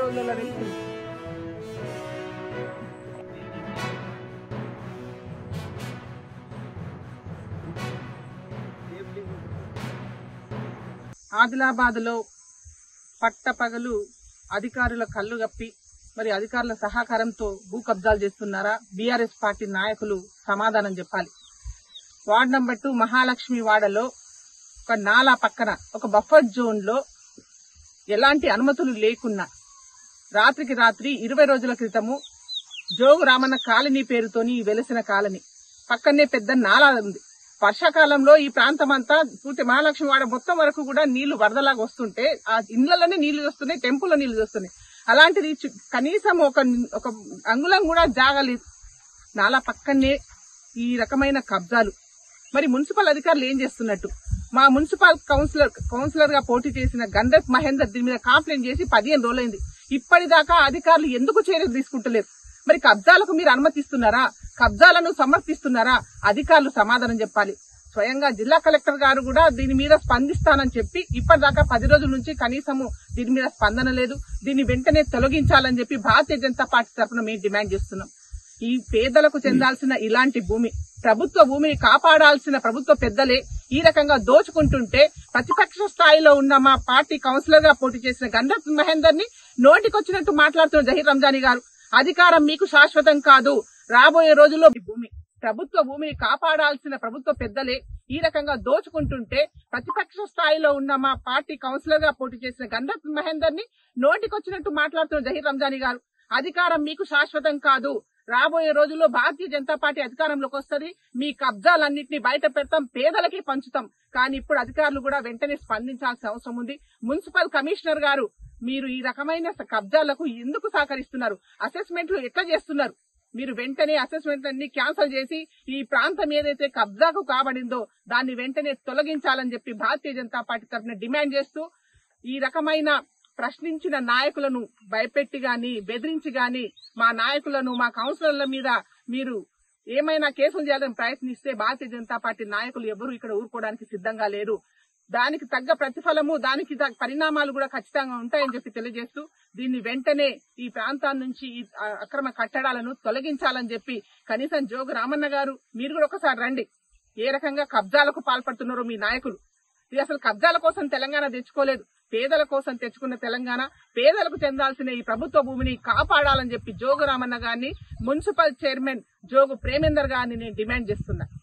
రోజులలో రేపు ఆదిలాబాద్ లో పట్టపగలు అధికారుల కళ్ళు గప్పి మరి అధికారుల సహకారంతో భూ కబ్జాలు చేస్తున్నారా బీఆర్ఎస్ పార్టీ నాయకులు సమాధానం చెప్పాలి వార్డ్ నంబర్ టూ మహాలక్ష్మి వాడలో ఒక నాలా పక్కన ఒక బఫర్ జోన్ లో ఎలాంటి అనుమతులు లేకున్నా రాత్రికి రాత్రి ఇరవై రోజుల క్రితము జోగు రామన్న కాలనీ పేరుతోని ఈ వెలసిన కాలనీ పక్కనే పెద్ద నాలా ఉంది వర్షాకాలంలో ఈ ప్రాంతం అంతా పూర్తి మహాలక్ష్మి వాడ మొత్తం వరకు కూడా నీళ్లు వరదలాగా వస్తుంటే ఆ ఇండ్లలోనే నీళ్లు వస్తున్నాయి టెంపుల్లో నీళ్లు వస్తున్నాయి అలాంటిది చు- కనీసం ఒక ఒక అంగుళం కూడా జాగలేదు నాలా పక్కనే ఈ రకమైన కబ్జాలు మరి మున్సిపల్ అధికారులు ఏం చేస్తున్నట్టు మా మున్సిపల్ కౌన్సిలర్ కౌన్సిలర్ గా పోటీ చేసిన గంధప్ మహేందర్ దీని మీద కంప్లైంట్ చేసి పదిహేను రోజులైంది ఇప్పటిదాకా అధికారులు ఎందుకు చర్యలు తీసుకుంటలేరు మరి కబ్జాలకు మీరు అనుమతిస్తున్నారా కబ్జాలను సమర్థిస్తున్నారా అధికారులు సమాధానం చెప్పాలి స్వయంగా జిల్లా కలెక్టర్ గారు కూడా దీని మీద స్పందిస్తానని చెప్పి ఇప్పటిదాకా పది రోజుల నుంచి కనీసము దీని మీద స్పందన లేదు దీన్ని వెంటనే తొలగించాలని చెప్పి భారతీయ జనతా పార్టీ తరఫున మేము డిమాండ్ చేస్తున్నాం ఈ పేదలకు చెందాల్సిన ఇలాంటి భూమి ప్రభుత్వ భూమిని కాపాడాల్సిన ప్రభుత్వ పెద్దలే ఈ రకంగా దోచుకుంటుంటే ప్రతిపక్ష స్థాయిలో ఉన్న మా పార్టీ కౌన్సిలర్ గా పోటీ చేసిన గంధప్ మహేందర్ ని నోటికొచ్చినట్టు మాట్లాడుతున్న జహీర్ రంజానీ గారు అధికారం మీకు శాశ్వతం కాదు రాబోయే రోజుల్లో ఈ భూమి ప్రభుత్వ భూమిని కాపాడాల్సిన ప్రభుత్వ పెద్దలే ఈ రకంగా దోచుకుంటుంటే ప్రతిపక్ష స్థాయిలో ఉన్న మా పార్టీ కౌన్సిలర్ గా పోటీ చేసిన గంధప్ మహేందర్ ని నోటికొచ్చినట్టు మాట్లాడుతున్న జహీర్ రంజానీ గారు అధికారం మీకు శాశ్వతం కాదు రాబోయే రోజుల్లో భారతీయ జనతా పార్టీ అధికారంలోకి వస్తుంది మీ కబ్జాలన్నింటినీ బయట పెడతాం పేదలకి పంచుతాం కానీ ఇప్పుడు అధికారులు కూడా వెంటనే స్పందించాల్సిన అవసరం ఉంది మున్సిపల్ కమిషనర్ గారు మీరు ఈ రకమైన స- కబ్జాలకు ఎందుకు సహకరిస్తున్నారు అసెస్మెంట్లు ఎట్లా చేస్తున్నారు మీరు వెంటనే అసెస్మెంట్ అన్ని క్యాన్సిల్ చేసి ఈ ప్రాంతం ఏదైతే కబ్జాకు కాబడిందో దాన్ని వెంటనే తొలగించాలని చెప్పి భారతీయ జనతా పార్టీ తరఫున డిమాండ్ చేస్తూ ఈ రకమైన ప్రశ్నించిన నాయకులను భయపెట్టి గాని బెదిరించి గాని మా నాయకులను మా కౌన్సిలర్ల మీద మీరు ఏమైనా కేసులు చేయాలని ప్రయత్నిస్తే భారతీయ జనతా పార్టీ నాయకులు ఎవరు ఇక్కడ ఊరుకోవడానికి సిద్ధంగా లేరు దానికి తగ్గ ప్రతిఫలము దానికి తగ్గ పరిణామాలు కూడా ఖచ్చితంగా ఉంటాయని చెప్పి తెలియజేస్తూ దీన్ని వెంటనే ఈ ప్రాంతాల నుంచి ఈ ఆ, అక్రమ కట్టడాలను తొలగించాలని చెప్పి కనీసం జోగు రామన్న గారు మీరు కూడా ఒకసారి రండి ఏ రకంగా కబ్జాలకు పాల్పడుతున్నారో మీ నాయకులు ఇది అసలు కబ్జాల కోసం తెలంగాణ తెచ్చుకోలేదు పేదల కోసం తెచ్చుకున్న తెలంగాణ పేదలకు చెందాల్సిన ఈ ప్రభుత్వ భూమిని కాపాడాలని చెప్పి జోగు రామన్న గారిని మున్సిపల్ చైర్మన్ జోగు ప్రేమేందర్ గారిని నేను డిమాండ్ చేస్తున్నా